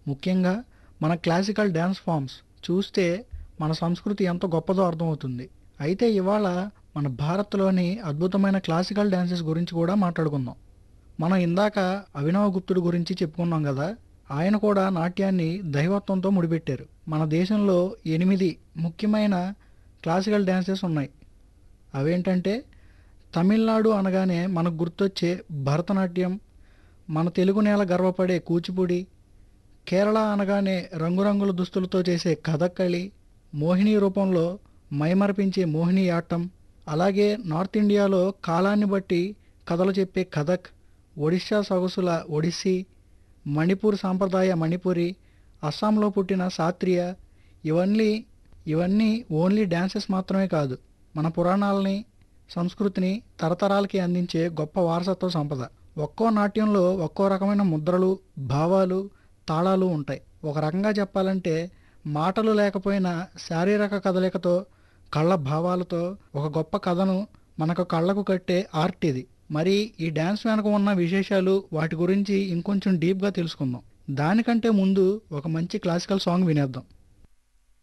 ముఖ్యంగా మన classical dance forms చూస్తే మన సంస్కృతి ఎంత గొప్పదో అర్థమవుతుంది అయితే ఇవాళ మన భారత్లోని అద్భుతమైన క్లాసికల్ డ్యాన్సెస్ గురించి కూడా మాట్లాడుకుందాం మనం ఇందాక అభినవ గుప్తుడు గురించి చెప్పుకున్నాం కదా ఆయన కూడా నాట్యాన్ని దైవత్వంతో ముడిపెట్టారు మన దేశంలో ఎనిమిది ముఖ్యమైన క్లాసికల్ డ్యాన్సెస్ ఉన్నాయి అవేంటంటే తమిళనాడు అనగానే మనకు గుర్తొచ్చే భరతనాట్యం మన తెలుగు నేల గర్వపడే కూచిపూడి కేరళ అనగానే రంగురంగుల దుస్తులతో చేసే కథక్కళి మోహిని రూపంలో మైమరపించే మోహిని ఆటం అలాగే నార్త్ ఇండియాలో కాలాన్ని బట్టి కథలు చెప్పే కథక్ ఒడిశా సొగసుల ఒడిస్సీ మణిపూర్ సాంప్రదాయ మణిపురి అస్సాంలో పుట్టిన శాస్త్రీయ ఇవన్నీ ఇవన్నీ ఓన్లీ డ్యాన్సెస్ మాత్రమే కాదు మన పురాణాలని సంస్కృతిని తరతరాలకి అందించే గొప్ప వారసత్వ సంపద ఒక్కో నాట్యంలో ఒక్కో రకమైన ముద్రలు భావాలు తాళాలు ఉంటాయి ఒక రకంగా చెప్పాలంటే మాటలు లేకపోయినా శారీరక కదలికతో కళ్ళ భావాలతో ఒక గొప్ప కథను మనకు కళ్ళకు కట్టే ఆర్ట్ ఇది మరి ఈ డ్యాన్స్ వెనక ఉన్న విశేషాలు వాటి గురించి ఇంకొంచెం డీప్గా తెలుసుకుందాం దానికంటే ముందు ఒక మంచి క్లాసికల్ సాంగ్ వినేద్దాం